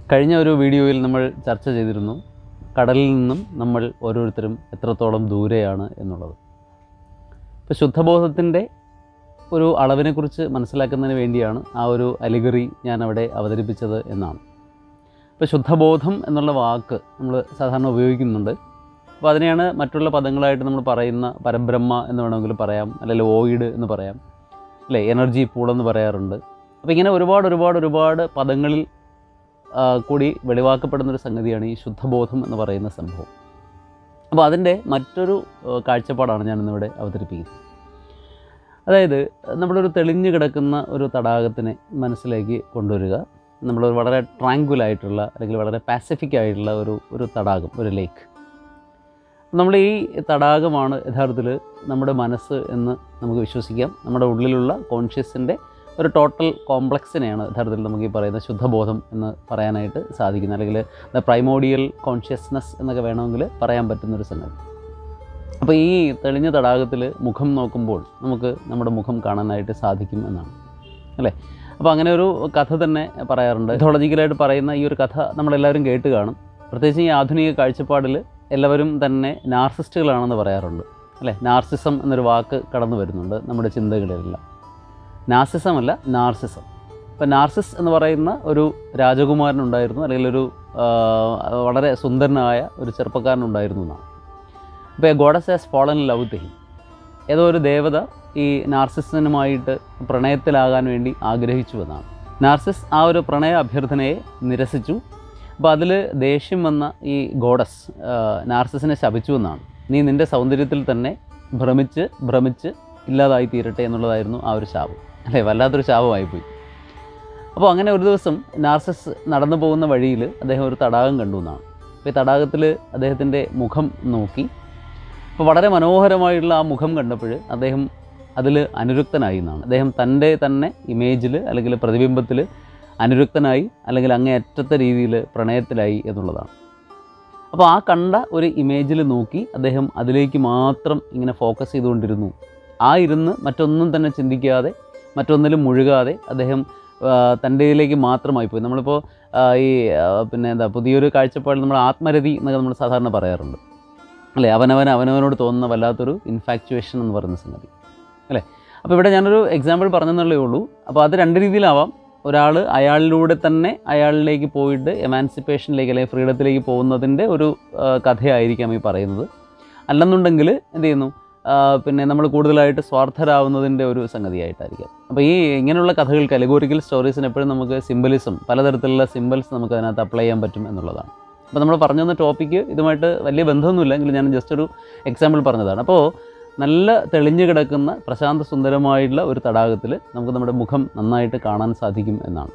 കഴിഞ്ഞ ഒരു വീഡിയോയിൽ നമ്മൾ ചർച്ച ചെയ്തിരുന്നു കടലിൽ നിന്നും നമ്മൾ ഓരോരുത്തരും എത്രത്തോളം ദൂരെയാണ് എന്നുള്ളത് ഇപ്പോൾ ശുദ്ധബോധത്തിൻ്റെ ഒരു അളവിനെക്കുറിച്ച് മനസ്സിലാക്കുന്നതിന് വേണ്ടിയാണ് ആ ഒരു അലിഗറി ഞാൻ അവിടെ അവതരിപ്പിച്ചത് എന്നാണ് ഇപ്പോൾ ശുദ്ധബോധം എന്നുള്ള വാക്ക് നമ്മൾ സാധാരണ ഉപയോഗിക്കുന്നുണ്ട് അപ്പോൾ അതിനെയാണ് മറ്റുള്ള പദങ്ങളായിട്ട് നമ്മൾ പറയുന്ന പരബ്രഹ്മ എന്ന് വേണമെങ്കിൽ പറയാം അല്ലെങ്കിൽ ഓയിഡ് എന്ന് പറയാം അല്ലേ എനർജി പൂൾ എന്ന് പറയാറുണ്ട് അപ്പോൾ ഇങ്ങനെ ഒരുപാട് ഒരുപാട് ഒരുപാട് പദങ്ങളിൽ ആ, കൂടി വെളിവാക്കപ്പെടുന്ന ഒരു സംഗതിയാണ് ഈ ശുദ്ധബോധം എന്ന് പറയുന്ന സംഭവം അപ്പോൾ അതിൻ്റെ മറ്റൊരു ആ, കാഴ്ചപ്പാടാണ് ഞാൻ ഇന്നിവിടെ അവതരിപ്പിക്കുന്നത് അതായത് നമ്മളൊരു തെളിഞ്ഞു കിടക്കുന്ന ഒരു തടാകത്തിനെ മനസ്സിലേക്ക് കൊണ്ടുവരിക നമ്മൾ വളരെ ട്രാങ്കുൽ ആയിട്ടുള്ള അല്ലെങ്കിൽ വളരെ പാസിഫിക് ആയിട്ടുള്ള ഒരു ഒരു തടാകം ഒരു ലേക്ക് നമ്മൾ ഈ തടാകമാണ് യഥാർത്ഥത്തിൽ നമ്മുടെ മനസ്സ് എന്ന് നമുക്ക് വിശ്വസിക്കാം നമ്മുടെ ഉള്ളിലുള്ള കോൺഷ്യസിൻ്റെ ഒരു ടോട്ടൽ കോംപ്ലക്സിനെയാണ് യഥാർത്ഥത്തിൽ നമുക്ക് ഈ പറയുന്ന ശുദ്ധബോധം എന്ന് പറയാനായിട്ട് സാധിക്കുന്നത് അല്ലെങ്കിൽ ദ പ്രൈമോഡിയൽ കോൺഷ്യസ്നസ് എന്നൊക്കെ വേണമെങ്കിൽ പറയാൻ പറ്റുന്നൊരു സംഗതി അപ്പോൾ ഈ തെളിഞ്ഞ തടാകത്തിൽ മുഖം നോക്കുമ്പോൾ നമുക്ക് നമ്മുടെ മുഖം കാണാനായിട്ട് സാധിക്കും എന്നാണ് അല്ലേ അപ്പോൾ അങ്ങനെ ഒരു കഥ തന്നെ പറയാറുണ്ട് മിഥോളജിക്കലായിട്ട് പറയുന്ന ഈ ഒരു കഥ നമ്മളെല്ലാവരും കേട്ട് കാണും പ്രത്യേകിച്ച് ഈ ആധുനിക കാഴ്ചപ്പാടിൽ എല്ലാവരും തന്നെ നാർസിസ്റ്റുകളാണെന്ന് പറയാറുണ്ട് അല്ലേ നാർസിസം എന്നൊരു വാക്ക് കടന്നു വരുന്നുണ്ട് നമ്മുടെ ചിന്തകളിലെല്ലാം നാർസിസം അല്ല നാർസിസം ഇപ്പം നാർസിസ് എന്ന് പറയുന്ന ഒരു രാജകുമാരനുണ്ടായിരുന്നു അല്ലെങ്കിൽ ഒരു ആ, വളരെ സുന്ദരനായ ഒരു ചെറുപ്പക്കാരനുണ്ടായിരുന്നു എന്നാണ് ഇപ്പോൾ a goddess has fallen love to him ഏതോ ഒരു ദേവത ഈ നാർസിസിനുമായിട്ട് പ്രണയത്തിലാകാൻ വേണ്ടി ആഗ്രഹിച്ചു എന്നാണ് നാർസിസ് ആ ഒരു പ്രണയ അഭ്യർത്ഥനയെ നിരസിച്ചു അപ്പോൾ അതിൽ ദേഷ്യം വന്ന ഈ ഗോഡസ് ആ, നാർസിസിനെ ശപിച്ചു എന്നാണ് നീ നിൻ്റെ സൗന്ദര്യത്തിൽ തന്നെ ഭ്രമിച്ച് ഭ്രമിച്ച് ഇല്ലാതായി തീരട്ടെ എന്നുള്ളതായിരുന്നു ആ ഒരു ശാപം അല്ലേ വല്ലാത്തൊരു ശാപമായിപ്പോയി അപ്പോൾ അങ്ങനെ ഒരു ദിവസം നാർസിസ് നടന്നു പോകുന്ന വഴിയിൽ അദ്ദേഹം ഒരു തടാകം കണ്ടു എന്നാണ് അപ്പോൾ ഈ തടാകത്തിൽ അദ്ദേഹത്തിൻ്റെ മുഖം നോക്കി അപ്പോൾ വളരെ മനോഹരമായിട്ടുള്ള ആ മുഖം കണ്ടപ്പോൾ അദ്ദേഹം അതിൽ അനുരക്തനായി എന്നാണ് അദ്ദേഹം തൻ്റെ തന്നെ ഇമേജിൽ അല്ലെങ്കിൽ പ്രതിബിംബത്തിൽ അനുരക്തനായി അല്ലെങ്കിൽ അങ്ങേയറ്റത്തെ രീതിയിൽ പ്രണയത്തിലായി എന്നുള്ളതാണ് അപ്പോൾ ആ കണ്ട ഒരു ഇമേജിൽ നോക്കി അദ്ദേഹം അതിലേക്ക് മാത്രം ഇങ്ങനെ ഫോക്കസ് ചെയ്തുകൊണ്ടിരുന്നു ആ ഇരുന്ന് മറ്റൊന്നും തന്നെ ചിന്തിക്കാതെ മറ്റൊന്നിലും മുഴുകാതെ അദ്ദേഹം ആ, തൻ്റെയിലേക്ക് മാത്രമായി പോയി നമ്മളിപ്പോൾ ആ, ഈ ആ, പിന്നെ എന്താ പുതിയൊരു കാഴ്ചപ്പാടിൽ നമ്മൾ ആത്മരതി എന്നൊക്കെ നമ്മൾ സാധാരണ പറയാറുണ്ട് അല്ലേ അവനവൻ അവനവനോട് തോന്നുന്ന വല്ലാത്തൊരു ഇൻഫാക്ച്വേഷൻ എന്ന് പറയുന്ന സംഗതി അല്ലേ അപ്പോൾ ഇവിടെ ഞാനൊരു എക്സാമ്പിൾ പറഞ്ഞെന്നുള്ളേ ഉള്ളൂ അപ്പോൾ അത് രണ്ട് രീതിയിലാവാം ഒരാൾ അയാളിലൂടെ തന്നെ അയാളിലേക്ക് പോയിട്ട് എമാൻസിപ്പേഷനിലേക്ക് അല്ലെങ്കിൽ ഫ്രീഡത്തിലേക്ക് പോകുന്നതിൻ്റെ ഒരു ആ, കഥയായിരിക്കാം ഈ പറയുന്നത് അല്ലെന്നുണ്ടെങ്കിൽ എന്ത് ചെയ്യുന്നു ആ, പിന്നെ നമ്മൾ കൂടുതലായിട്ട് സ്വാർത്ഥരാകുന്നതിൻ്റെ ഒരു സംഗതിയായിട്ടായിരിക്കാം അപ്പോൾ ഈ ഇങ്ങനെയുള്ള കഥകൾക്ക് അലഗോറിക്കൽ സ്റ്റോറീസിന് എപ്പോഴും നമുക്ക് സിംബലിസം പലതരത്തിലുള്ള സിംബൽസ് നമുക്ക് അതിനകത്ത് അപ്ലൈ ചെയ്യാൻ പറ്റും എന്നുള്ളതാണ് അപ്പോൾ നമ്മൾ പറഞ്ഞു തന്ന ടോപ്പിക്ക് ഇതുമായിട്ട് വലിയ ബന്ധമൊന്നുമില്ല എങ്കിലും ഞാൻ ജസ്റ്റ് ഒരു എക്സാമ്പിൾ പറഞ്ഞതാണ് അപ്പോൾ നല്ല തെളിഞ്ഞു കിടക്കുന്ന പ്രശാന്ത സുന്ദരമായിട്ടുള്ള ഒരു തടാകത്തിൽ നമുക്ക് നമ്മുടെ മുഖം നന്നായിട്ട് കാണാൻ സാധിക്കും എന്നാണ്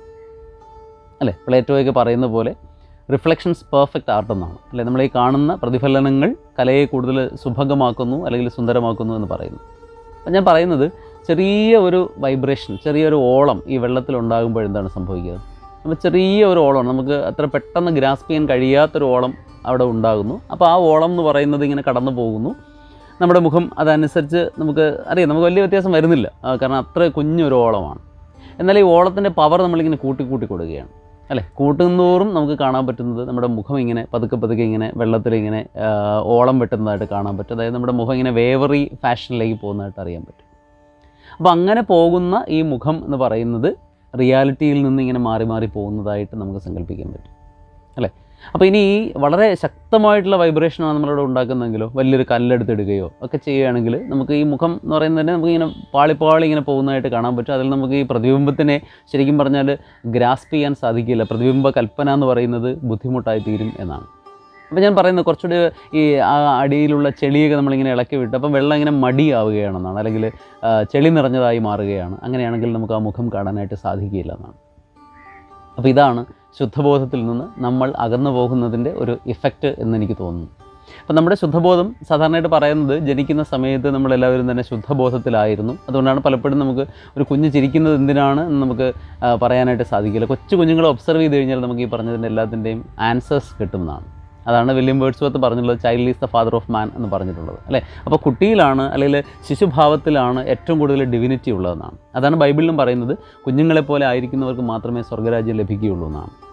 അല്ലേ പ്ലേറ്റോയൊക്കെ പറയുന്ന പോലെ റിഫ്ലക്ഷൻസ് പെർഫെക്റ്റ് ആർട്ട് എന്നാണ് അല്ലേ നമ്മൾ ഈ കാണുന്ന പ്രതിഫലനങ്ങൾ കലയെ കൂടുതൽ സുഭഗമാക്കുന്നു അല്ലെങ്കിൽ സുന്ദരമാക്കുന്നു എന്ന് പറയുന്നു അപ്പം ഞാൻ പറയുന്നത് ചെറിയ ഒരു വൈബ്രേഷൻ ചെറിയൊരു ഓളം ഈ വെള്ളത്തിൽ ഉണ്ടാകുമ്പോൾ എന്താണ് സംഭവിക്കുക അപ്പോൾ ചെറിയ ഒരു ഓളമാണ് നമുക്ക് അത്ര പെട്ടെന്ന് ഗ്രാസ്പ് ചെയ്യാൻ കഴിയാത്തൊരു ഓളം അവിടെ ഉണ്ടാകുന്നു അപ്പോൾ ആ ഓളം എന്ന് പറയുന്നത് ഇങ്ങനെ കടന്നു പോകുന്നു നമ്മുടെ മുഖം അതനുസരിച്ച് നമുക്ക് അറിയാം നമുക്ക് വലിയ വ്യത്യാസം വരുന്നില്ല ആ, കാരണം അത്ര കുഞ്ഞൊരു ഓളമാണ് എന്നാൽ ഈ ഓളത്തിൻ്റെ പവർ നമ്മളിങ്ങനെ കൂട്ടി കൂട്ടി കൊടുക്കുകയാണ് അല്ലേ കൂട്ടുന്നതോറും നമുക്ക് കാണാൻ പറ്റുന്നത് നമ്മുടെ മുഖം ഇങ്ങനെ പതുക്കെ പതുക്കെ ഇങ്ങനെ വെള്ളത്തിലിങ്ങനെ ആ, ഓളം വെട്ടുന്നതായിട്ട് കാണാൻ പറ്റും അതായത് നമ്മുടെ മുഖം ഇങ്ങനെ വേവറി ഫാഷനിലേക്ക് പോകുന്നതായിട്ട് അറിയാൻ പറ്റും അപ്പോൾ അങ്ങനെ പോകുന്ന ഈ മുഖം എന്ന് പറയുന്നത് റിയാലിറ്റിയിൽ നിന്ന് ഇങ്ങനെ മാറി മാറി പോകുന്നതായിട്ട് നമുക്ക് സങ്കല്പിക്കാൻ പറ്റും അല്ലേ അപ്പോൾ ഇനി ഈ വളരെ ശക്തമായിട്ടുള്ള വൈബ്രേഷനാണ് നമ്മളിവിടെ ഉണ്ടാക്കുന്നതെങ്കിലോ വലിയൊരു കല്ലെടുത്തിടുകയോ ഒക്കെ ചെയ്യുകയാണെങ്കിൽ നമുക്ക് ഈ മുഖം എന്ന് പറയുന്നത് തന്നെ നമുക്ക് ഇങ്ങനെ പാളിപ്പാളി ഇങ്ങനെ പോകുന്നതായിട്ട് കാണാൻ പറ്റും അതിൽ നമുക്ക് ഈ പ്രതിബിംബത്തിനെ ശരിക്കും പറഞ്ഞാൽ ഗ്രാസ്പ് ചെയ്യാൻ സാധിക്കില്ല പ്രതിബിംബ കൽപ്പന എന്ന് പറയുന്നത് ബുദ്ധിമുട്ടായി തീരും എന്നാണ് അപ്പോൾ ഞാൻ പറയുന്നത് കുറച്ചുകൂടി ഈ ആ അടിയിലുള്ള ചെളിയൊക്കെ നമ്മളിങ്ങനെ ഇളക്കി വിട്ട് അപ്പം വെള്ളം ഇങ്ങനെ മടിയാവുകയാണെന്നാണ് അല്ലെങ്കിൽ ആ, ചെളി നിറഞ്ഞതായി മാറുകയാണ് അങ്ങനെയാണെങ്കിൽ നമുക്ക് ആ മുഖം കാണാനായിട്ട് സാധിക്കില്ല എന്നാണ് അപ്പോൾ ഇതാണ് ശുദ്ധബോധത്തിൽ നിന്ന് നമ്മൾ അകന്നു പോകുന്നതിൻ്റെ ഒരു ഇഫക്റ്റ് എന്ന് എനിക്ക് തോന്നുന്നു അപ്പോൾ നമ്മുടെ ശുദ്ധബോധം സാധാരണയായിട്ട് പറയുന്നത് ജനിക്കുന്ന സമയത്ത് നമ്മളെല്ലാവരും തന്നെ ശുദ്ധബോധത്തിലായിരുന്നു അതുകൊണ്ടാണ് പലപ്പോഴും നമുക്ക് ഒരു കുഞ്ഞ് ചിരിക്കുന്നത് എന്തിനാണ് എന്ന് നമുക്ക് ആ, പറയാനായിട്ട് സാധിക്കില്ല കൊച്ചു കുഞ്ഞുങ്ങളെ ഒബ്സർവ് ചെയ്ത് കഴിഞ്ഞാൽ നമുക്ക് ഈ പറഞ്ഞതിൻ്റെ എല്ലാത്തിൻ്റെയും ആൻസേഴ്സ് കിട്ടുന്നതാണ് അതാണ് വില്യം വേർഡ്സ്വർത്ത് പറഞ്ഞിട്ടുള്ളത് child is the father of man എന്ന് പറഞ്ഞിട്ടുള്ളത് അല്ലേ അപ്പോൾ കുട്ടിയിലാണ് അല്ലെങ്കിൽ ശിശുഭാവത്തിലാണ് ഏറ്റവും കൂടുതൽ ഡിവിനിറ്റി ഉള്ളതെന്നാണ് അതാണ് ബൈബിളിലും പറയുന്നത് കുഞ്ഞുങ്ങളെപ്പോലെ ആയിരിക്കുന്നവർക്ക് മാത്രമേ സ്വർഗ്ഗരാജ്യം ലഭിക്കുകയുള്ളൂ എന്നാണ്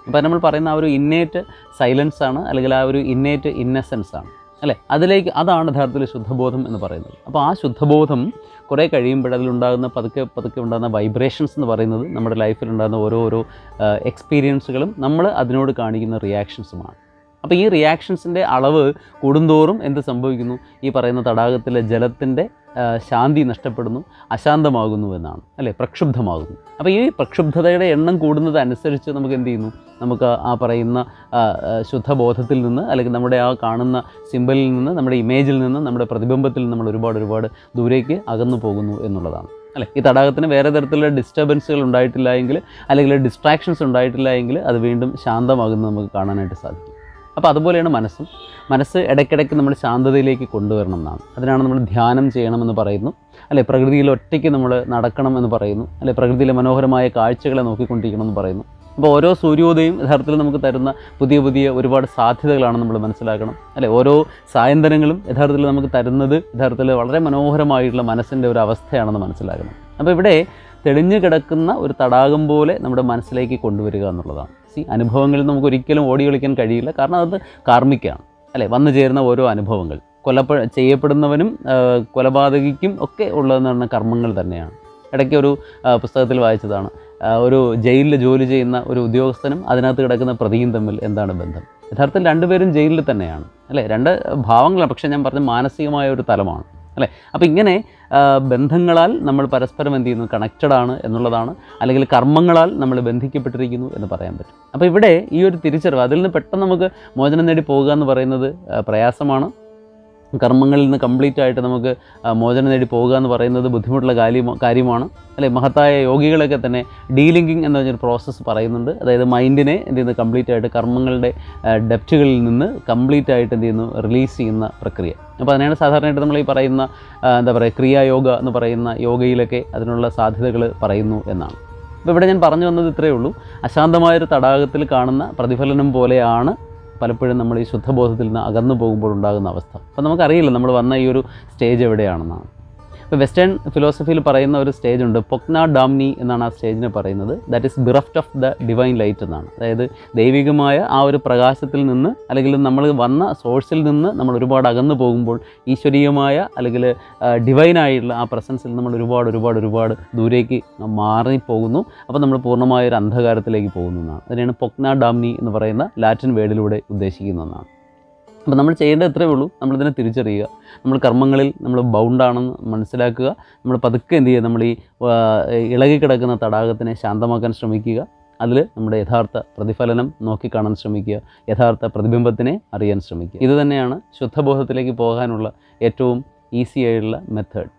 അപ്പോൾ നമ്മൾ പറയുന്ന ആ ഒരു ഇന്നേറ്റ് സൈലൻസ് ആണ് അല്ലെങ്കിൽ ആ ഒരു ഇന്നേറ്റ് ഇന്നസെൻസ് ആണ് അല്ലേ അതിലേക്ക് അതാണ് യഥാർത്ഥത്തിൽ ശുദ്ധബോധം എന്ന് പറയുന്നത് അപ്പോൾ ആ ശുദ്ധബോധം കുറേ കഴിയുമ്പോൾ അതിലുണ്ടാകുന്ന പതുക്കെ പതുക്കെ ഉണ്ടാകുന്ന വൈബ്രേഷൻസ് എന്ന് പറയുന്നത് നമ്മുടെ ലൈഫിൽ ഉണ്ടാകുന്ന ഓരോരോ എക്സ്പീരിയൻസുകളും നമ്മൾ അതിനോട് കാണിക്കുന്ന റിയാക്ഷൻസുമാണ് അപ്പോൾ ഈ റിയാക്ഷൻസിൻ്റെ അളവ് കൂടുന്തോറും എന്ത് സംഭവിക്കുന്നു ഈ പറയുന്ന തടാകത്തിലെ ജലത്തിൻ്റെ ആ, ശാന്തി നഷ്ടപ്പെടുന്നു അശാന്തമാകുന്നു എന്നാണ് അല്ലേ പ്രക്ഷുബ്ധമാകുന്നു അപ്പോൾ ഈ പ്രക്ഷുബ്ധതയുടെ എണ്ണം കൂടുന്നത് അനുസരിച്ച് നമുക്ക് എന്ത് ചെയ്യുന്നു നമുക്ക് ആ പറയുന്ന ആ, ആ, ശുദ്ധബോധത്തിൽ നിന്ന് അല്ലെങ്കിൽ നമ്മുടെ ആ കാണുന്ന സിമ്പലിൽ നിന്ന് നമ്മുടെ ഇമേജിൽ നിന്ന് നമ്മുടെ പ്രതിബിംബത്തിൽ നിന്ന് നമ്മൾ ഒരുപാട് ഒരുപാട് ദൂരേക്ക് അകന്നു പോകുന്നു എന്നുള്ളതാണ് അല്ലേ ഈ തടാകത്തിന് വേറെ തരത്തിലുള്ള ഡിസ്റ്റർബൻസുകൾ ഉണ്ടായിട്ടില്ല എങ്കിൽ അല്ലെങ്കിൽ ഡിസ്ട്രാക്ഷൻസ് ഉണ്ടായിട്ടില്ല എങ്കിൽ അത് വീണ്ടും ശാന്തമാകുന്നത് നമുക്ക് കാണാനായിട്ട് സാധിക്കും അപ്പോൾ അതുപോലെയാണ് മനസ്സും മനസ്സ് ഇടയ്ക്കിടയ്ക്ക് നമ്മൾ ശാന്തതയിലേക്ക് കൊണ്ടുവരണം എന്നാണ് അതിനാണ് നമ്മൾ ധ്യാനം ചെയ്യണമെന്ന് പറയുന്നു അല്ലെ പ്രകൃതിയിൽ ഒറ്റയ്ക്ക് നമ്മൾ നടക്കണം എന്ന് പറയുന്നു അല്ലെ പ്രകൃതിയിലെ മനോഹരമായ കാഴ്ചകളെ നോക്കിക്കൊണ്ടിരിക്കണം എന്ന് പറയുന്നു അപ്പോൾ ഓരോ സൂര്യോദയം യഥാർത്ഥത്തിൽ നമുക്ക് തരുന്ന പുതിയ പുതിയ ഒരുപാട് സാധ്യതകളാണ് നമ്മൾ മനസ്സിലാക്കണം അല്ലെ ഓരോ സായന്തനങ്ങളും യഥാർത്ഥത്തിൽ നമുക്ക് തരുന്നത് യഥാർത്ഥത്തിൽ വളരെ മനോഹരമായിട്ടുള്ള മനസ്സിൻ്റെ ഒരു അവസ്ഥയാണെന്ന് മനസ്സിലാക്കണം അപ്പോൾ ഇവിടെ തെളിഞ്ഞു കിടക്കുന്ന ഒരു തടാകം പോലെ നമ്മുടെ മനസ്സിലേക്ക് കൊണ്ടുവരിക എന്നുള്ളതാണ് സി അനുഭവങ്ങളിൽ നമുക്ക് ഒരിക്കലും ഓടി കളിക്കാൻ കഴിയില്ല കാരണം അത് കാർമ്മിക്കാണ് അല്ലേ വന്നു ചേരുന്ന ഓരോ അനുഭവങ്ങൾ കൊലപ്പ ചെയ്യപ്പെടുന്നവനും ആ, കൊലപാതകിക്കും ഒക്കെ ഉള്ളതെന്ന് പറഞ്ഞ കർമ്മങ്ങൾ തന്നെയാണ് ഇടയ്ക്ക് ഒരു ആ, പുസ്തകത്തിൽ വായിച്ചതാണ് ആ, ഒരു ജയിലിൽ ജോലി ചെയ്യുന്ന ഒരു ഉദ്യോഗസ്ഥനും അതിനകത്ത് കിടക്കുന്ന പ്രതിയും തമ്മിൽ എന്താണ് ബന്ധം യഥാർത്ഥത്തിൽ രണ്ടുപേരും ജയിലിൽ തന്നെയാണ് അല്ലേ രണ്ട് ഭാവങ്ങളാണ് പക്ഷേ ഞാൻ പറഞ്ഞ മാനസികമായ ഒരു തലമാണ് അല്ലേ അപ്പോൾ ഇങ്ങനെ ആ, ബന്ധങ്ങളാൽ നമ്മൾ പരസ്പരം എന്ത് ചെയ്യുന്നു കണക്റ്റഡ് ആണ് എന്നുള്ളതാണ് അല്ലെങ്കിൽ കർമ്മങ്ങളാൽ നമ്മൾ ബന്ധിക്കപ്പെട്ടിരിക്കുന്നു എന്ന് പറയാൻ പറ്റും അപ്പോൾ ഇവിടെ ഈ ഒരു തിരിച്ചറിവ് അതിൽ നിന്ന് പെട്ടെന്ന് നമുക്ക് മോചനം നേടി പോകുക എന്ന് പറയുന്നത് ആ, പ്രയാസമാണ് കർമ്മങ്ങളിൽ നിന്ന് കംപ്ലീറ്റ് ആയിട്ട് നമുക്ക് ആ, മോചനം നേടി പോകുക എന്ന് പറയുന്നത് ബുദ്ധിമുട്ടുള്ള കാര്യം കാര്യമാണ് അല്ലെ മഹത്തായ യോഗികളൊക്കെ തന്നെ ഡീലിങ്കിങ് എന്ന പറഞ്ഞൊരു പ്രോസസ്സ് പറയുന്നുണ്ട് അതായത് മൈൻഡിനെ എന്ത് ചെയ്യുന്നു കംപ്ലീറ്റ് ആയിട്ട് കർമ്മങ്ങളുടെ ഡെപ്റ്റുകളിൽ നിന്ന് കംപ്ലീറ്റ് ആയിട്ട് എന്ത് ചെയ്യുന്നു റിലീസ് ചെയ്യുന്ന പ്രക്രിയ അപ്പോൾ അതിനാണ് സാധാരണയായിട്ട് നമ്മൾ ഈ പറയുന്ന ആ, എന്താ പറയുക ക്രിയായോഗ എന്ന് പറയുന്ന യോഗയിലൊക്കെ അതിനുള്ള സാധ്യതകൾ പറയുന്നു എന്നാണ് അപ്പോൾ ഇവിടെ ഞാൻ പറഞ്ഞു വന്നത് ഇത്രയേ ഉള്ളൂ അശാന്തമായൊരു തടാകത്തിൽ കാണുന്ന പ്രതിഫലനം പോലെയാണ് പലപ്പോഴും നമ്മൾ ഈ ശുദ്ധബോധത്തിൽ നിന്ന് അകന്നു പോകുമ്പോൾ ഉണ്ടാകുന്ന അവസ്ഥ അപ്പോൾ നമുക്കറിയില്ല നമ്മൾ വന്ന ഈ ഒരു സ്റ്റേജ് എവിടെയാണെന്നാണ് ഇപ്പോൾ വെസ്റ്റേൺ ഫിലോസഫിയിൽ പറയുന്ന ഒരു സ്റ്റേജ് ഉണ്ട് പൊക്ന ഡാംനി എന്നാണ് ആ സ്റ്റേജിനെ പറയുന്നത് that is bereft of the divine light എന്നാണ് അതായത് ദൈവികമായ ആ ഒരു പ്രകാശത്തിൽ നിന്ന് അല്ലെങ്കിൽ നമ്മൾ വന്ന സോഴ്സിൽ നിന്ന് നമ്മൾ ഒരുപാട് അകന്നു പോകുമ്പോൾ ഈശ്വരീയമായ അല്ലെങ്കിൽ ഡിവൈനായിട്ടുള്ള ആ പ്രസൻസിൽ നമ്മൾ ഒരുപാട് ഒരുപാട് ഒരുപാട് ദൂരേക്ക് മാറിപ്പോകുന്നു അപ്പോൾ നമ്മൾ പൂർണ്ണമായ ഒരു അന്ധകാരത്തിലേക്ക് പോകുന്നു എന്നാണ് അതിനെയാണ് പൊക്ന ഡാംനി എന്ന് പറയുന്ന ലാറ്റിൻ വേർഡിലൂടെ ഉദ്ദേശിക്കുന്നതെന്നാണ് അപ്പോൾ നമ്മൾ ചെയ്യേണ്ടത് ഇത്രയേ ഉള്ളൂ നമ്മളിതിനെ തിരിച്ചറിയുക നമ്മൾ കർമ്മങ്ങളിൽ നമ്മൾ ബൗണ്ടാണെന്ന് മനസ്സിലാക്കുക നമ്മൾ പതുക്കെ എന്ത് ചെയ്യുക നമ്മൾ ഈ ആ, ഇളകിക്കിടക്കുന്ന തടാകത്തിനെ ശാന്തമാക്കാൻ ശ്രമിക്കുക അതിൽ നമ്മുടെ യഥാർത്ഥ പ്രതിഫലനം നോക്കിക്കാണാൻ ശ്രമിക്കുക യഥാർത്ഥ പ്രതിബിംബത്തിനെ അറിയാൻ ശ്രമിക്കുക ഇത് തന്നെയാണ് ശുദ്ധബോധത്തിലേക്ക് പോകാനുള്ള ഏറ്റവും ഈസി ആയിട്ടുള്ള method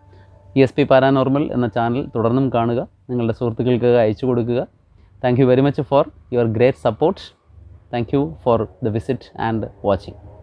E S P paranormal എന്ന ചാനൽ തുടർന്നും കാണുക നിങ്ങളുടെ സുഹൃത്തുക്കൾക്ക് അയച്ചു കൊടുക്കുക thank you very much for your great support thank you for the visit and watching